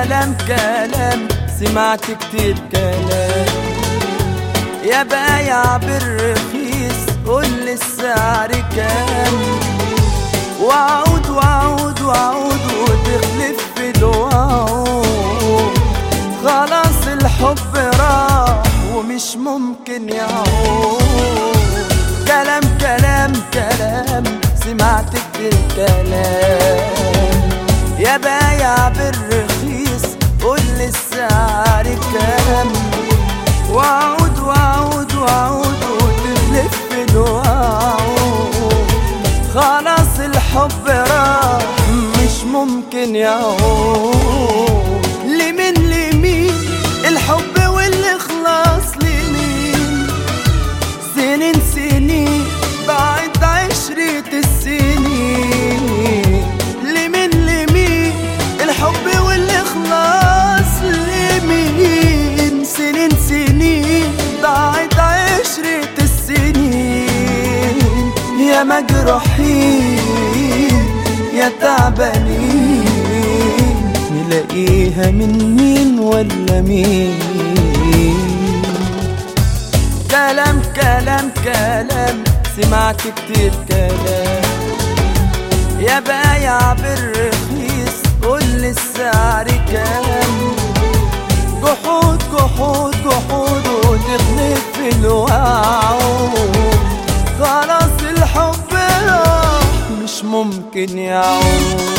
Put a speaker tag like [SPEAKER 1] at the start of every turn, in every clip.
[SPEAKER 1] كلام كلام سمعت كتير كلام يا بايع بالرخيص قول لي السعر كام وعود وعود وعود وتخلف في الوعود خلاص الحب راح ومش ممكن يعود كلام كلام كلام سمعت كتير كلام يا بايع بالرخيص قول لي السعر كام وعود وعود وعود وتلف الوعود خلاص الحب راح مش ممكن يعود لمين لمين الحب والإخلاص لمين سنين سنين بعد عشرة السنين لمين لمين الحب والإخلاص لمين سنين سنين بعد عشرة السنين يا مجروحين يا تعبانين نلاقيها من مين ولا مين كلام كلام كلام سمعت كتير كلام يا بايع بالرخيص قول لي السعر كام جحود جحود جحود وتغلب في الوعود خلاص الحب راح مش ممكن يعود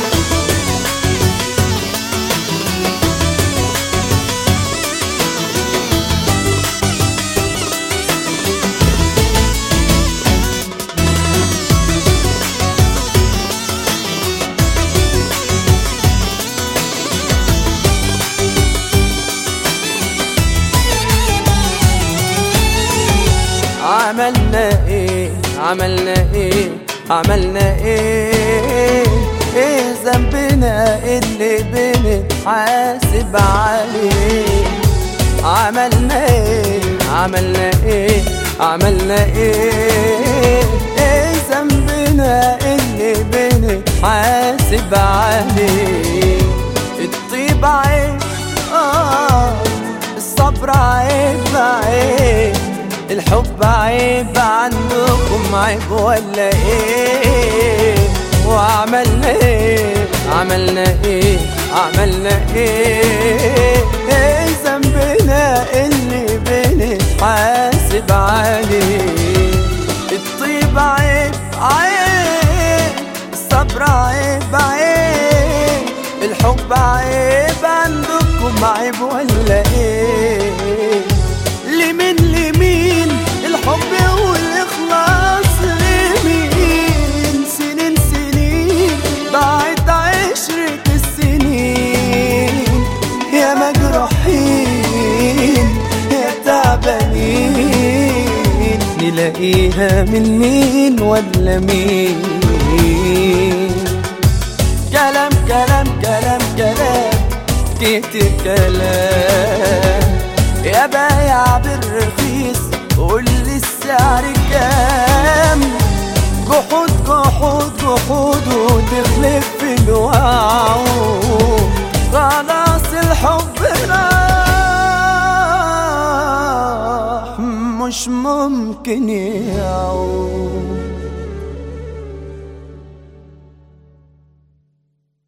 [SPEAKER 1] عملنا ايه عملنا ايه عملنا ايه ايه ذنبنا اللي بنتحاسب عليه عملنا ايه عملنا ايه عملنا ايه ايه ذنبنا اللي بنتحاسب عليه الطيب عيب اه الصبر عيب عيب الحب عيب عندكم عيب ولا ايه وعملنا ايه عملنا ايه عملنا ايه ايه ذنبنا اللي بنتحاسب عليه الطيب عيب عيب الصبر عيب عيب الحب عيب عندكم عيب ولا ايه لمين لمين الحب والإخلاص لمين سنين سنين بعد عشرة السنين يا مجروحين يا تعبانين نلاقيها من مين ولا مين كلام كلام كلام كلام كتير كلام يا بايع بالرخيص قول لي السعر كام جحود جحود جحود وتخلف في الوعود خلاص الحب راح مش ممكن يعود